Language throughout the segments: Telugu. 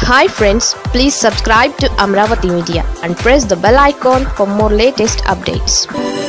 hi friends please subscribe to Amaravati media and press the bell icon for more latest updates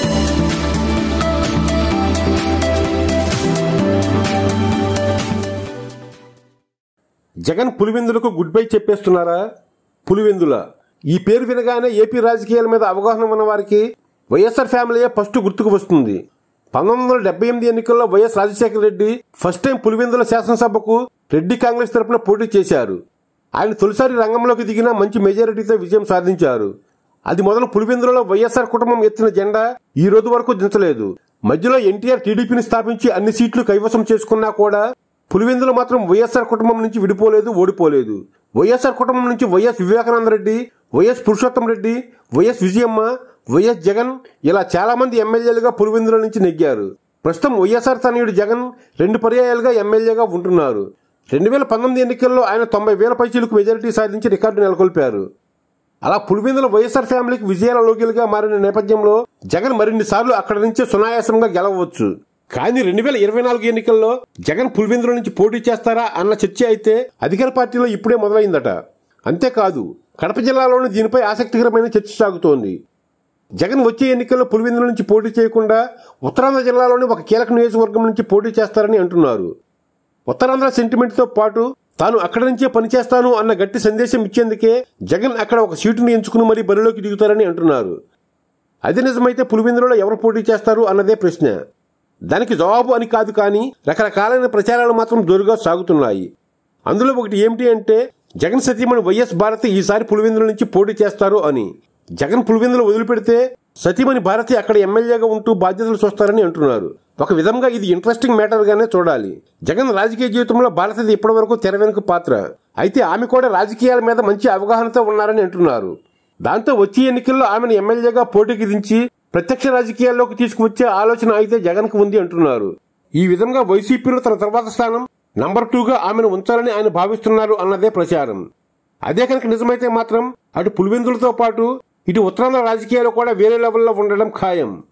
Jagan పులివెందులకు గుడ్ బై చెప్పేస్తున్నారా పులివెందుల ఈ పేరు వినగానే ఏపీ రాజకీయాల మీద అవగాహన ఉన్న వారికి వైఎస్ఆర్ ఫ్యామిలీయే ఫస్ట్ గుర్తుకు వస్తుంది పంతొమ్మిది వందల డెబ్బై ఎనిమిది ఎన్నికల్లో YS Rajasekhara Reddy first time Pulivendula శాసనసభకు రెడ్డి కాంగ్రెస్ తరపున పోటీ చేశారు ఆయన తొలిసారి రంగంలోకి దిగిన మంచి మెజారిటీతో విజయం సాధించారు అది మొదలు పులివెందులలో వైఎస్ఆర్ కుటుంబం ఎత్తిన జెండా ఈ రోజు వరకు దించలేదు మధ్యలో ఎన్టీఆర్ టీడీపీని స్థాపించి అన్ని సీట్లు కైవసం చేసుకున్నా కూడా పులివెందులు మాత్రం వైఎస్ఆర్ కుటుంబం నుంచి విడిపోలేదు ఓడిపోలేదు వైఎస్ఆర్ కుటుంబం నుంచి YS Vivekananda Reddy YS Purushottam Reddy YS Vijayamma YS Jagan ఇలా చాలా మంది ఎమ్మెల్యేలుగా పులివెందుల నుంచి నెగ్గారు ప్రస్తుతం వైఎస్ఆర్ తనయుడు జగన్ రెండు పర్యాయాలుగా ఎమ్మెల్యేగా ఉంటున్నారు రెండు వేల పంతొమ్మిది ఎన్నికల్లో ఆయన తొంభై వేల పైచీలకు మెజారిటీ సాధించి రికార్డు నెలకొల్పారు అలా పులివెందుల వైఎస్ఆర్ ఫ్యామిలీకి విజయాల లోగిలుగా మారిన నేపథ్యంలో జగన్ మరిన్ని సార్లు అక్కడి నుంచే సునాయాసంగా గెలవచ్చు కానీ రెండు వేల ఇరవై నాలుగు ఎన్నికల్లో జగన్ పులివెందుల నుంచి పోటీ చేస్తారా అన్న చర్చ అయితే అధికార పార్టీలో ఇప్పుడే మొదలైందట అంతేకాదు కడప జిల్లాలోని దీనిపై ఆసక్తికరమైన చర్చ సాగుతోంది జగన్ వచ్చే ఎన్నికల్లో పులివెందుల నుంచి పోటీ చేయకుండా ఉత్తరాంధ్ర జిల్లాలోని ఒక కీలక నియోజకవర్గం నుంచి పోటీ చేస్తారని అంటున్నారు ఉత్తరాంధ్ర సెంటిమెంట్తో పాటు తాను అక్కడి నుంచే పనిచేస్తాను అన్న గట్టి సందేశం ఇచ్చేందుకే జగన్ అక్కడ ఒక సీటుని ఎంచుకుని మరీ బరిలోకి దిగుతారని అంటున్నారు అది నిజమైతే పులివెందులలో ఎవరు పోటీ చేస్తారు అన్నదే ప్రశ్న దానికి జవాబు అని కాదు కానీ రకరకాలైన ప్రచారాలు మాత్రం జోరుగా సాగుతున్నాయి అందులో ఒకటి ఏమిటి అంటే జగన్ సతీమణి వైఎస్ భారతి ఈసారి పులివెందుల నుంచి పోటీ చేస్తారు అని జగన్ పులివెందులు వదిలిపెడితే సతీమణి భారతి అక్కడ ఎమ్మెల్యేగా ఉంటూ బాధ్యతలు చూస్తారని అంటున్నారు ఒక విధంగా ఇది ఇంట్రెస్టింగ్ మ్యాటర్ గానే చూడాలి జగన్ రాజకీయ జీవితంలో భారతిది ఇప్పటివరకు తెర వెనుక పాత్ర అయితే ఆమె కూడా రాజకీయాల మీద మంచి అవగాహనతో ఉన్నారని అంటున్నారు దాంతో వచ్చే ఎన్నికల్లో ఆమెను ఎమ్మెల్యేగా పోటీకి దించి ప్రత్యక్ష రాజకీయాల్లోకి తీసుకువచ్చే ఆలోచన అయితే జగన్ కు ఉంది అంటున్నారు ఈ విధంగా వైసీపీలో తన తర్వాత స్థానం నంబర్ టూగా ఆమెను ఉంచాలని ఆయన భావిస్తున్నారు అన్నదే ప్రచారం అదే కనుక నిజమైతే మాత్రం అటు పులివెందులతో పాటు ఇటు ఉత్తరాంధ్ర రాజకీయాలు కూడా వేరే లెవెల్లో ఉండడం ఖాయం